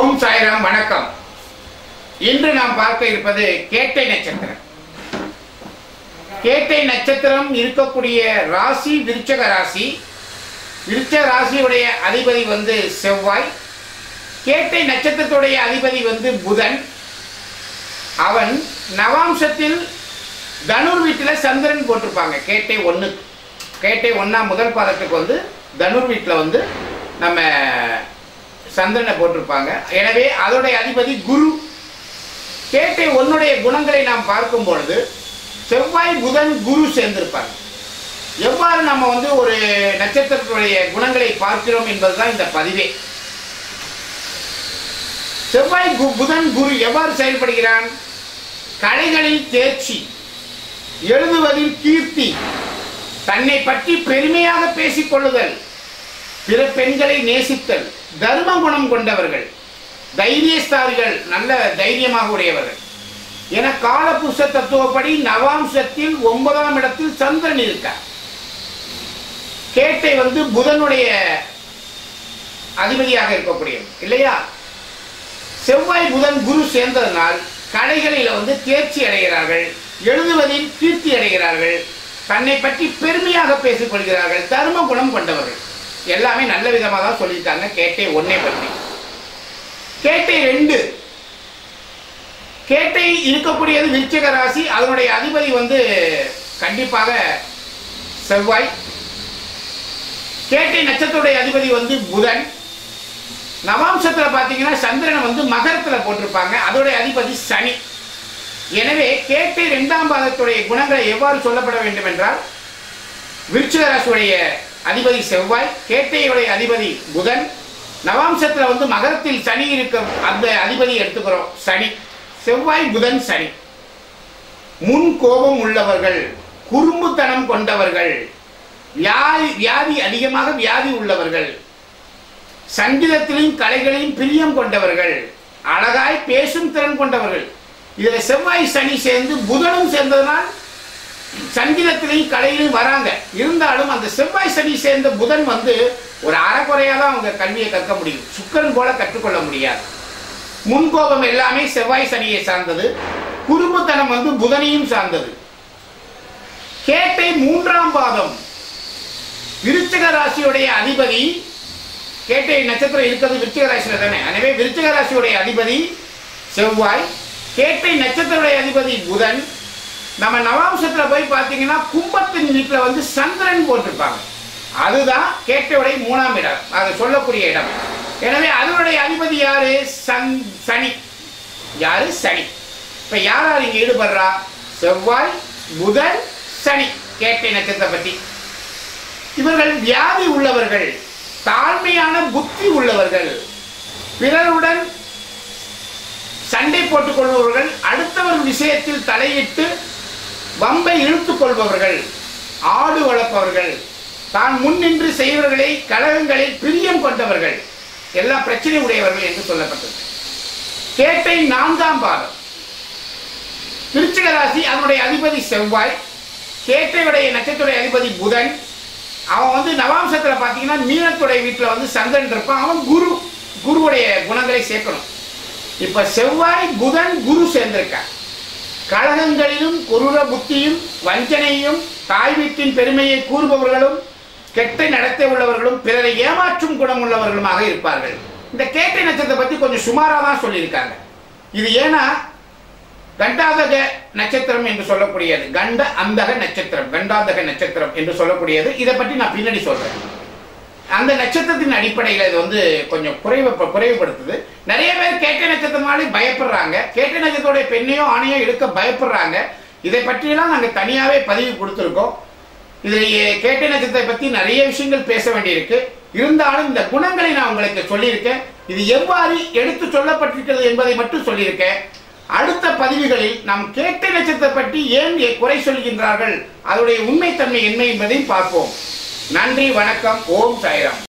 ஓம் சாய்ராம் வணக்கம் இன்று நாம் பார்க்க இருப்பது கேட்டை நட்சத்திரம் கேட்டை நட்சத்திரம் இருக்கக்கூடிய ராசி விருச்சக ராசி விருச்ச ராசியுடைய அதிபதி வந்து செவ்வாய் கேட்டை நட்சத்திரத்துடைய அதிபதி வந்து புதன் அவன் நவாம்சத்தில் தனுர் வீட்டில் சந்திரன் போட்டிருப்பாங்க கேட்டை ஒன்று கேட்டை ஒன்றாம் முதல் பாதத்துக்கு வந்து தனுர் வீட்டில் வந்து நம்ம சந்திரனை போட்டிருப்பாங்க எனவே அதோடைய அதிபதி குரு கேட்டை ஒன்னுடைய குணங்களை நாம் பார்க்கும் பொழுது செவ்வாய் புதன் குரு சேர்ந்திருப்பாங்க எவ்வாறு நம்ம வந்து ஒரு நட்சத்திரத்துடைய குணங்களை பார்க்கிறோம் என்பதுதான் இந்த பதிவே செவ்வாய் கு- புதன் குரு எவ்வாறு செயல்படுகிறான் கலைகளில் தேர்ச்சி எழுதுவதில் கீர்த்தி தன்னை பற்றி பெருமையாக பேசிக் கொள்ளுதல் பிற பெண்களை நேசித்தல் தர்ம குணம் கொண்டவர்கள் தைரியஸ்தாரிகள் நல்ல தைரியமாக உடையவர்கள் என காலபுருஷ தத்துவப்படி நவாம்சத்தில் ஒன்பதாம் இடத்தில் சந்திரன் இருக்கார் கேட்டை வந்து புதனுடைய அதிபதியாக இருக்கக்கூடியது இல்லையா செவ்வாய் புதன் குரு சேர்ந்ததனால் கலைகளில் வந்து தேர்ச்சி அடைகிறார்கள் எழுதுவதில் கீர்த்தி அடைகிறார்கள் தன்னை பற்றி பெருமையாக பேசிக் கொள்கிறார்கள் தர்ம குணம் கொண்டவர்கள் எல்லாமே நல்ல விதமாக தான் சொல்லியிருக்காங்க கேட்டை ஒன்னே பற்றி கேட்டை ரெண்டு கேட்டை இருக்கக்கூடியது விருச்சிக ராசி அதனுடைய அதிபதி வந்து கண்டிப்பாக செவ்வாய் கேட்டை நட்சத்திரத்துடைய அதிபதி வந்து புதன் நவாம்சத்துல பாத்தீங்கன்னா சந்திரனை வந்து மகரத்துல போட்டிருப்பாங்க அதோடைய அதிபதி சனி எனவே கேட்டை இரண்டாம் பாதத்துடைய குணங்களை எவ்வாறு சொல்லப்பட வேண்டும் என்றால் விருச்சிக ராசியுடைய அதிபதி செவ்வாய் கேட்டையுடைய அதிபதி புதன் நவாம்சத்துல வந்து மகரத்தில் சனி இருக்க அந்த அதிபதி எடுத்துக்கிறோம் சனி செவ்வாய் புதன் சனி முன் கோபம் உள்ளவர்கள் குறும்புத்தனம் கொண்டவர்கள் வியாதி வியாதி அதிகமாக வியாதி உள்ளவர்கள் சங்கீதத்திலும் கலைகளையும் பிரியம் கொண்டவர்கள் அழகாய் பேசும் திறன் கொண்டவர்கள் இதுல செவ்வாய் சனி சேர்ந்து புதனும் சேர்ந்ததனால் சங்கீதத்திலையும் கலையிலும் வராங்க இருந்தாலும் அந்த செவ்வாய் சனி சேர்ந்த புதன் வந்து ஒரு அறக்குறையா தான் அவங்க கல்வியை கற்க முடியும் சுக்கரன் போல கற்றுக்கொள்ள முடியாது முன்கோபம் எல்லாமே செவ்வாய் சனியை சார்ந்தது குறும்புத்தனம் வந்து புதனையும் சார்ந்தது கேட்டை மூன்றாம் பாதம் விருச்சிக ராசியுடைய அதிபதி கேட்டை நட்சத்திரம் இருக்கிறது விருச்சிக ராசியில தானே எனவே விருச்சிக ராசியுடைய அதிபதி செவ்வாய் கேட்டை நட்சத்திரத்துடைய அதிபதி புதன் நம்ம நவாம்சத்துல போய் பார்த்தீங்கன்னா கும்பத்தின் வீட்டுல வந்து சந்திரன் போட்டிருப்பாங்க அதுதான் கேட்டையுடைய மூணாம் இடம் அது சொல்லக்கூடிய இடம் எனவே அதனுடைய அதிபதி யாரு சன் சனி யாரு சனி இப்ப யார் யார் இங்க ஈடுபடுறா செவ்வாய் புதன் சனி கேட்டை நட்சத்திரம் பத்தி இவர்கள் வியாதி உள்ளவர்கள் தாழ்மையான புத்தி உள்ளவர்கள் பிறருடன் சண்டை போட்டுக் கொள்பவர்கள் அடுத்தவர் விஷயத்தில் தலையிட்டு வம்பை இழுத்துக் கொள்பவர்கள் ஆடு வளர்ப்பவர்கள் தான் முன்னின்று செய்வர்களை கழகங்களில் பிரியம் கொண்டவர்கள் எல்லா பிரச்சனை உடையவர்கள் என்று சொல்லப்பட்டது கேட்டை நான்காம் பாதம் விருச்சிக ராசி அதனுடைய அதிபதி செவ்வாய் கேட்டையுடைய நட்சத்திரத்துடைய அதிபதி புதன் அவன் வந்து நவாம்சத்துல பாத்தீங்கன்னா மீனத்துடைய வீட்டுல வந்து சந்திரன் இருப்பான் அவன் குரு குருவுடைய குணங்களை சேர்க்கணும் இப்ப செவ்வாய் புதன் குரு சேர்ந்திருக்கான் கழகங்களிலும் குருர புத்தியும் வஞ்சனையும் தாய் வீட்டின் பெருமையை கூறுபவர்களும் கெட்ட நடத்தை உள்ளவர்களும் பிறரை ஏமாற்றும் குணம் உள்ளவர்களுமாக இருப்பார்கள் இந்த கேட்டை நட்சத்திரத்தை பத்தி கொஞ்சம் சுமாரா தான் சொல்லியிருக்காங்க இது ஏன்னா கண்டாதக நட்சத்திரம் என்று சொல்லக்கூடியது கண்ட அந்தக நட்சத்திரம் கண்டாதக நட்சத்திரம் என்று சொல்லக்கூடியது இதை பற்றி நான் பின்னாடி சொல்றேன் அந்த நட்சத்திரத்தின் அடிப்படையில் இது வந்து கொஞ்சம் குறைவு குறைவுபடுத்துது நிறைய பேர் கேட்ட நட்சத்திரமாலே பயப்படுறாங்க கேட்ட நட்சத்திரத்துடைய பெண்ணையோ ஆணையோ எடுக்க பயப்படுறாங்க இதை பற்றியெல்லாம் நாங்கள் தனியாகவே பதிவு கொடுத்துருக்கோம் இதில் கேட்ட நட்சத்திரத்தை பற்றி நிறைய விஷயங்கள் பேச வேண்டியிருக்கு இருந்தாலும் இந்த குணங்களை நான் உங்களுக்கு சொல்லியிருக்கேன் இது எவ்வாறு எடுத்து சொல்லப்பட்டிருக்கிறது என்பதை மட்டும் சொல்லியிருக்கேன் அடுத்த பதிவுகளில் நாம் கேட்ட நட்சத்திரத்தை பற்றி ஏன் குறை சொல்கின்றார்கள் அதனுடைய உண்மைத்தன்மை என்ன என்பதையும் பார்ப்போம் நன்றி வணக்கம் ஓம் சாய்ராம்